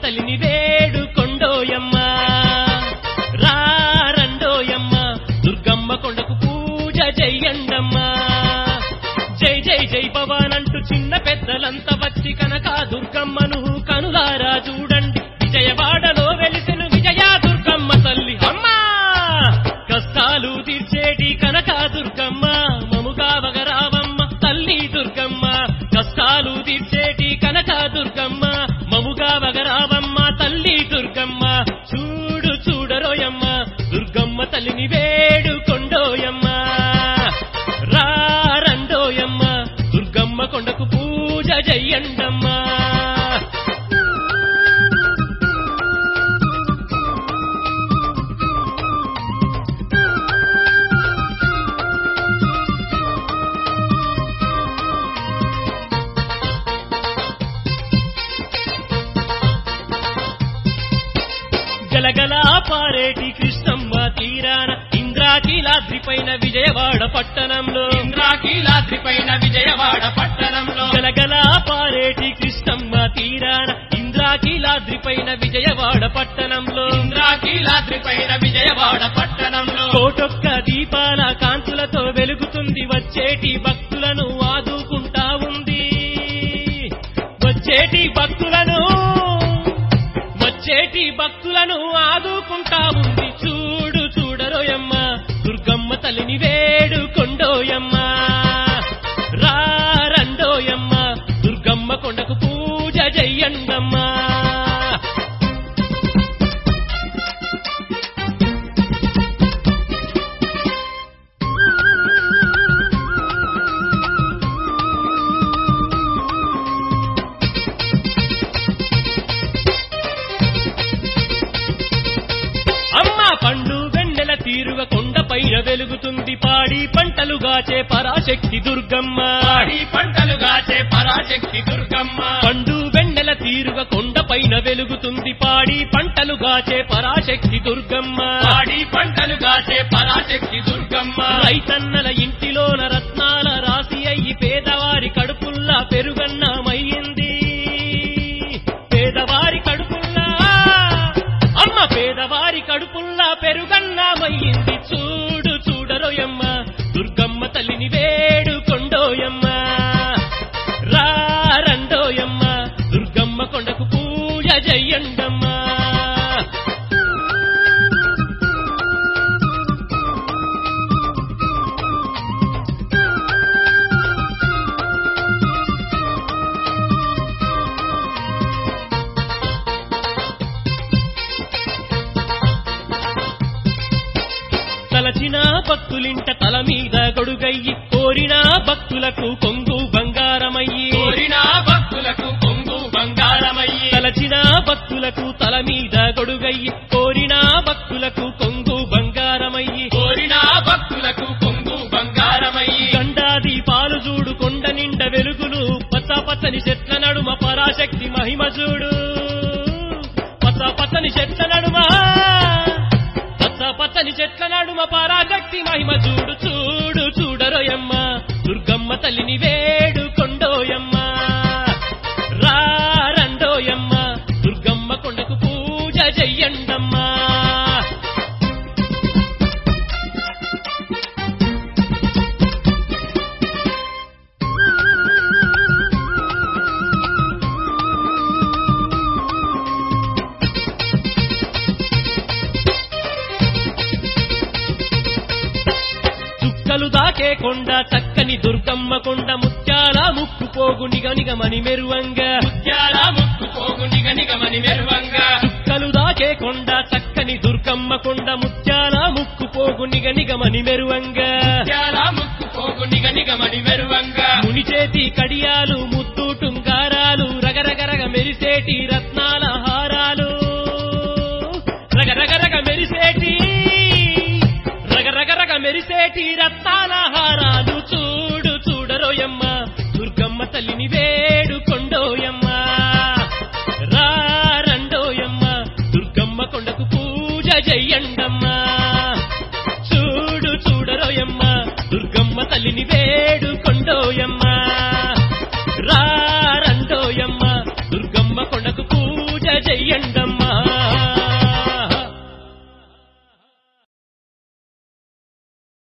తల్లిని వేడు కొండోయమ్మ రారండోయమ్మ దుర్గమ్మ కొండకు పూజ చెయ్యండమ్మా జై జై జై భవానంటూ చిన్న పెద్దలంతా వచ్చి కనుక దుర్గమ్మను కనులారా చూడండి విజయవాడలో వెలిసిన విజయ దుర్గమ్మ తల్లి అమ్మా కష్టాలు తీర్చేటి కనక దుర్గమ్మ మముగా వగరావమ్మ తల్లి దుర్గమ్మ కష్టాలు తీర్చేటి కనక దుర్గమ్మ మముగా వగరావమ్మ తల్లి దుర్గమ్మ చూడు చూడరోయమ్మ దుర్గమ్మ తల్లిని వేడు కొండోయమ్మ రారండోయమ్మ దుర్గమ్మ కొండకు పూజ చెయ్యండమ్మా గలగల పారేటి కృష్ణమ్మ తీరాన ఇంద్రాకీలాద్రి పైన విజయవాడ పట్టణంలో ఇంద్రాకీలాద్రి పైన విజయవాడ పట్టణంలో గలగల పారేటి కృష్ణమ్మ తీరాన ఇంద్రాకీలాద్రి పైన విజయవాడ పట్టణంలో ఇంద్రాకీలాద్రి పైన విజయవాడ పట్టణంలో కోటొక్క దీపాల కాంతులతో వెలుగుతుంది వచ్చేటి భక్తులను ఆదుకుంటా ఉంది వచ్చేటి భక్తులను వచ్చేటి భక్తులను ఆదుకుంటా ఉంది చూడు చూడరోయమ్మ దుర్గమ్మ తల్లిని వేడు కొండోయమ్మ రారండోయమ్మ దుర్గమ్మ కొండకు పూజ చెయ్యండమ్మా అమ్మ పండు వెన్నెల తీరువ కొండ పైన వెలుగుతుంది పాడి పంటలుగాచే పరాశక్తి దుర్గమ్మ పాడి పంటలు గాచే పరాశక్తి దుర్గమ్మ పండు వెన్నెల తీరువ కొండ పైన వెలుగుతుంది పాడి పంటలుగాచే పరాశక్తి దుర్గమ్మ పాడి పంటలు గాచే పరాశక్తి దుర్గమ్మ రైతన్నల ఇంటిలోన రత్నాల రాసి అయ్యి పేదవారి కడుపుల్లా పెరుగన్నమయ్యింది పేదవారి కడుపుల్లా అమ్మ పేదవారి కడుపుల్లా పెరుగన్నమయ్యింది చూడు చూడరోయమ్మ దుర్గమ్మ తల్లిని వేడు కొండోయమ్మ రారండోయమ్మ దుర్గమ్మ కొండకు పూజ చెయ్యండమ్మా తలచిన భక్తులింట తల మీద గొడుగయ్యి కోరిన భక్తులకు కొంగు బంగారమయ్యి కోరిన భక్తులకు కొంగు బంగారమయ్యి తలచిన భక్తులకు తల మీద గొడుగయ్యి కోరిన భక్తులకు కొంగు బంగారమయ్యి కోరిన భక్తులకు కొంగు బంగారమయ్యి గండాది పాలు చూడు కొండ నిండ వెలుగులు పచ్చ పచ్చని చెట్ల నడుమ పరాశక్తి మహిమ చూడు పచ్చ పచ్చని చెట్ల నడుమ పచ్చ పచ్చని చెట్ల నడుమ పరాశక్తి మహిమ చూడు చూడు చూడరోయమ్మ దుర్గమ్మ తల్లిని వేడు కొండోయమ్మ రారండోయమ్మ దుర్గమ్మ కొండకు పూజ చెయ్యండమ్మా చుక్కలు దాకే కొండ చక్కని దుర్గమ్మ కొండ ముత్యాల ముక్కు పోగు నిగనిగమని మెరువంగా ముత్యాల ముక్కు పోగు నిగ నిగమని మెరువంగా చుక్కలు దాకే కొండ చక్కని దుర్గమ్మ కొండ ముత్యాల ముక్కు పోగు నిగనిగమని మెరువంగా ముత్యాల ముక్కు పోగు నిగ నిగమని మెరువంగా ముని చేతి కడియాలు ముద్దు టుంగారాలు రగరగరగ మెరిసేటి రత్నాల హారాలు రగరగరగ మెరిసేటి రగరగరగ మెరిసేటి రత్నాల హారాలు చూడు చూడరోయమ్మ దుర్గమ్మ తల్లిని వేడు కొండోయమ్మ రారండోయమ్మ దుర్గమ్మ కొండకు పూజ చెయ్యండి